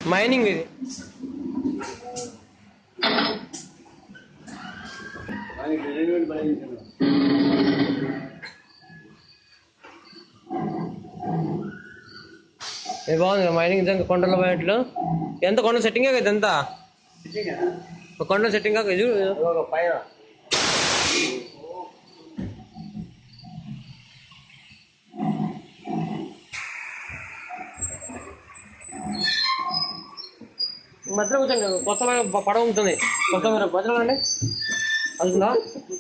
Mining ఇది ఇది బాగుంది కదా మైనింగ్ నిజంగా కొండల పోయినట్లు ఎంత కొండ సెట్టింగ్ కదా ఎంత ఒక కొండ సెట్టింగ్ కాక ఇది చూడు. పైన మధ్యలో కూర్చోండి కొత్త ప- పడవ ఉంటుంది కొత్త మీరు మధ్యలో రండి అందుకుందా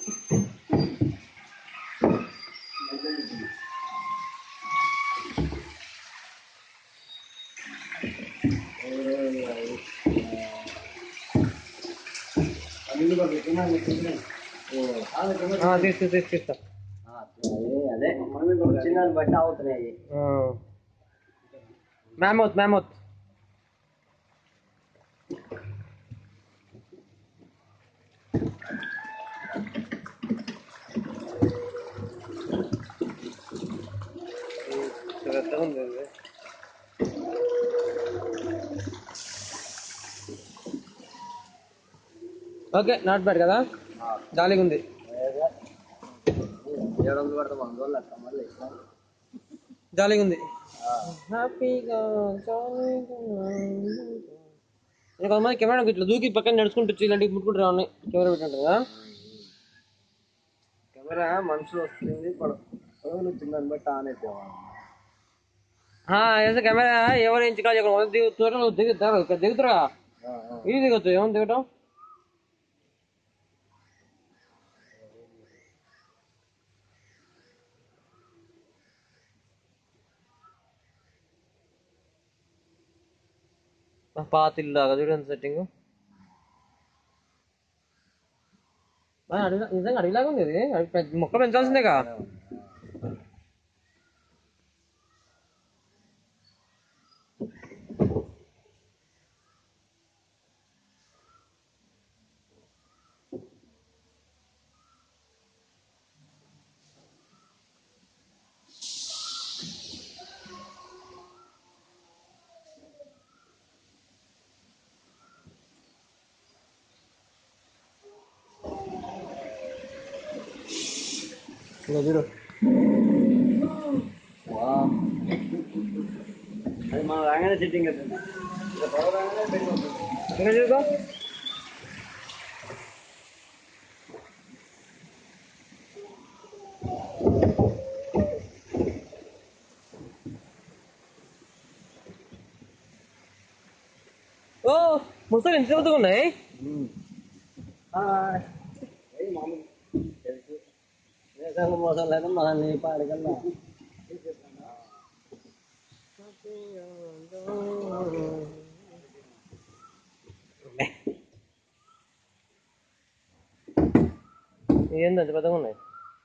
తీసు తీసు తీస్తా అదే వచ్చిందని బట్టి అవుతున్నాయి మ్యామోత్ మ్యామోత్ పెద్దగా ఉంది ఇది. ఓకే నాట్ బ్యాడ్ కదా జాలీగా ఉంది ఏడు వందలు పడతాం వంద రోజులు అక్క మళ్ళీ జాలీగా ఉంది హ్యాపీగా జాలీగా నేను కొంతమంది కెమెరా ఇట్లా దూకి పక్కన నడుచుకుంటూ వచ్చి ఇలాంటివి ముట్టుకుంటూ ఉన్నాయి కెమెరా పెట్టినట్టు కదా కెమెరా మనుషులు వస్తుంది పడవలు వచ్చిందని బట్టి ఆన్ అయిపోవాలి ऐसे कैमरा है ఎవరు ఇంచు కాదు ఇక్కడ దిగుతారు దిగుతారు ఇక్కడ దిగుతారా ఇది దిగొచ్చు ఏమని దిగటం పాత ఇల్లు లాగా చూడండి సెట్టింగ్ అడిగి నిజంగా అడిగిలాగా ఉంది ఇది అడవి పెద్ద- మొక్క పెంచాల్సిందేగా ఇంకా చూడు అది మనం రాగానే సిట్టింగ్ అవుతుంది ఇక పడవ రాగానే బెండ్ అవుతుంది ఇంకా చూడుకో ఓ ముసలు ఎంత చెబుతూ ఉన్నాయి ఏయ్ మామూలు తెలుసు వేసాలు మోసం లేదు మనల్ని పాడగల్లా ఏంది అంత పెద్దగా ఉన్నాయి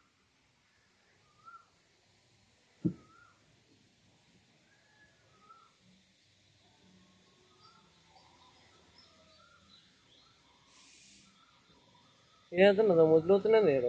ఏదన్నా మొదలవుతున్నది నేను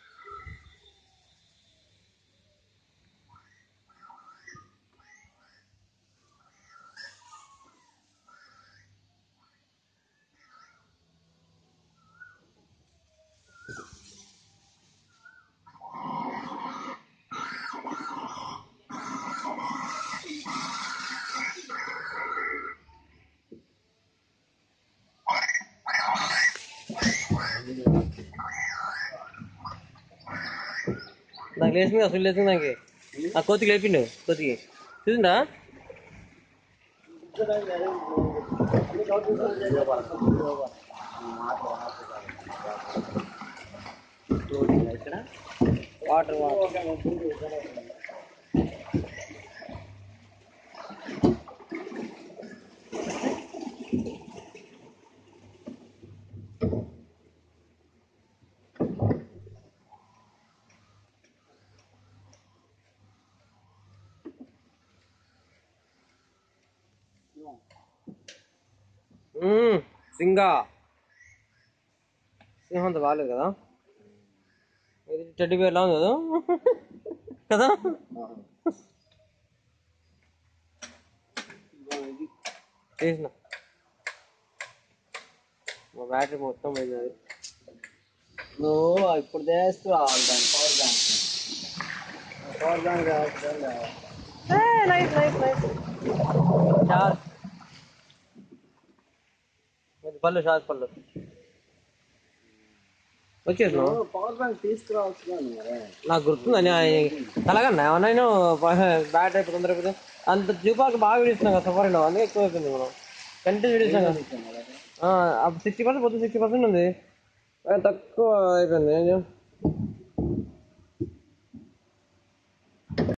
నాకు లేచింది అసలు లేచింది నాకు ఆ కోతికి లేపిండు కోతికి చూసిందా ఇక్కడ వాటర్ వాటర్ మ్మ్. సింగా సింహం అంత బాగాలేదు కదా ఇది టెడ్డీ బేర్ లా ఉంది కదా కదా చేసిన మా బ్యాటరీ మొత్తం పోయింది అది నువ్వు ఇప్పుడు చేస్తూ రావాలి దాన్ని పవర్ బ్యాంక్ పవర్ బ్యాంక్ రావట్లేదు నైస్ నైస్ నైస్ చార్ పళ్ళు షార్ట్ పళ్ళు వచ్చేసినావు పవర్ బ్యాంక్ తీసుకురావచ్చు కానీ మరి నాకు గుర్తుందని అలాగన్నా ఏమన్నా నేను బ్యాట్ అయిపోయి తొందర అయిపోతే అంత చూపాక బాగా విడిస్తున్నాం కదా సఫారీలో అందుకే ఎక్కువ అయిపోయింది మనం కంటిన్యూ విడిస్తున్నాం కదా సిక్స్టీ పర్సెంట్ పొద్దు సిక్స్టీ పర్సెంట్ ఉంది కానీ తక్కువ అయిపోయింది ఏం చేయం?